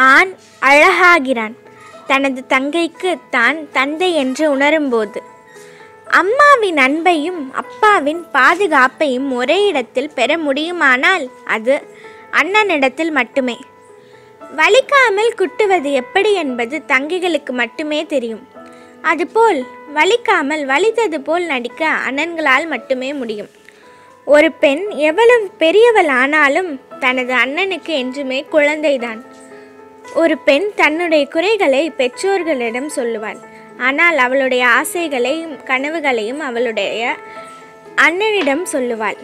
ஆண் அழகாகிறான் தனது தங்கைக்கு தான் தந்தை என்று உணரும்போது அம்மாவின் அன்பையும் அப்பாவின் பாதுகாப்பையும் ஒரே இடத்தில் பெற முடியுமானால் அது அண்ணனிடத்தில் மட்டுமே வலிக்காமல் குட்டுவது எப்படி என்பது தங்கைகளுக்கு மட்டுமே தெரியும் அதுபோல் வலிக்காமல் வலித்தது போல் நடிக்க அண்ணன்களால் மட்டுமே முடியும் ஒரு பெண் எவ்வளவு பெரியவள் ஆனாலும் தனது அண்ணனுக்கு என்றுமே குழந்தைதான் ஒரு பெண் தன்னுடைய குறைகளை பெற்றோர்களிடம் சொல்லுவாள் ஆனால் அவளுடைய ஆசைகளையும் கனவுகளையும் அவளுடைய அண்ணனிடம் சொல்லுவாள்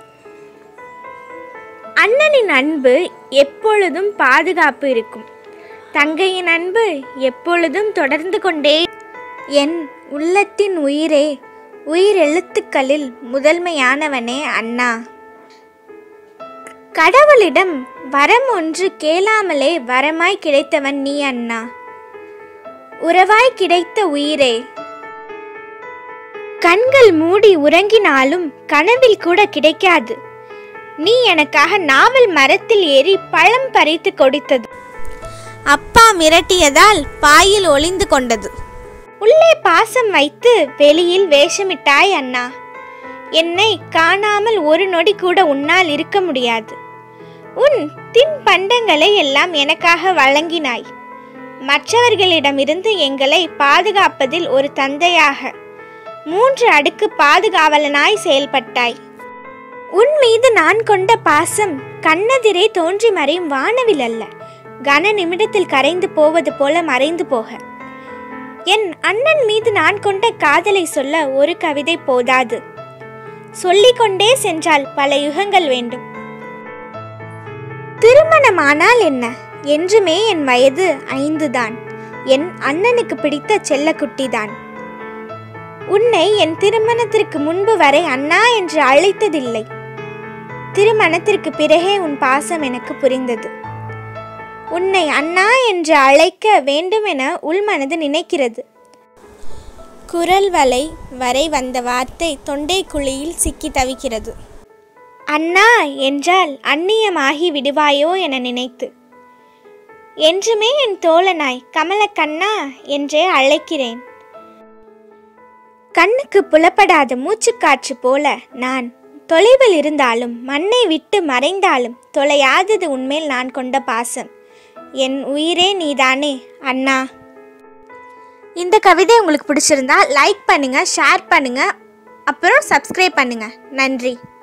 அண்ணனின் அன்பு எப்பொழுதும் பாதுகாப்பு இருக்கும் தங்கையின் அன்பு எப்பொழுதும் தொடர்ந்து கொண்டே என் உள்ளத்தின் உயிரே உயிர் எழுத்துக்களில் முதன்மையானவனே அண்ணா கடவுளிடம் வரம் ஒன்று கேளாமலே வரமாய் கிடைத்தவன் நீ அண்ணா உறவாய் கிடைத்த உயிரே கண்கள் மூடி உறங்கினாலும் கனவில் கூட கிடைக்காது நீ எனக்காக நாவல் மரத்தில் ஏறி பழம் பறித்து கொடுத்தது அப்பா மிரட்டியதால் பாயில் ஒளிந்து கொண்டது உள்ளே பாசம் வைத்து வெளியில் வேஷமிட்டாய் அண்ணா என்னை காணாமல் ஒரு நொடி கூட உன்னால் இருக்க முடியாது உன் தின்பண்டங்களை எல்லாம் எனக்காக வழங்கினாய் மற்றவர்களிடமிருந்து எங்களை பாதுகாப்பதில் ஒரு தந்தையாக மூன்று அடுக்கு பாதுகாவலனாய் செயல்பட்டாய் உன் மீது நான் கொண்ட பாசம் கண்ணெதிரே தோன்றி மறையும் வானவில் அல்ல கன நிமிடத்தில் கரைந்து போவது போல மறைந்து போக என் அண்ணன் மீது நான் கொண்ட காதலை சொல்ல ஒரு கவிதை போதாது சொல்லிக்கொண்டே சென்றால் பல யுகங்கள் வேண்டும் திருமணமானால் என்ன என்றுமே என் வயது ஐந்துதான் என் அண்ணனுக்கு பிடித்த செல்லக்குட்டிதான் உன்னை என் திருமணத்திற்கு முன்பு வரை அண்ணா என்று அழைத்ததில்லை திருமணத்திற்கு பிறகே உன் பாசம் எனக்கு புரிந்தது உன்னை அண்ணா என்று அழைக்க வேண்டும் என உள்மனது நினைக்கிறது குரல் வலை வரை வந்த வார்த்தை தொண்டை குழியில் சிக்கி தவிக்கிறது அண்ணா என்றால் அந்நியமாகி விடுவாயோ என நினைத்து என்றுமே என் தோழனாய் கமலக்கண்ணா என்றே அழைக்கிறேன் கண்ணுக்கு புலப்படாத மூச்சுக்காற்று போல நான் தொலைவில் இருந்தாலும் மண்ணை விட்டு மறைந்தாலும் தொலையாதது உன்மேல் நான் கொண்ட பாசம் என் உயிரே நீதானே அண்ணா இந்த கவிதை உங்களுக்கு பிடிச்சிருந்தா லைக் பண்ணுங்க ஷேர் பண்ணுங்க அப்புறம் சப்ஸ்கிரைப் பண்ணுங்க நன்றி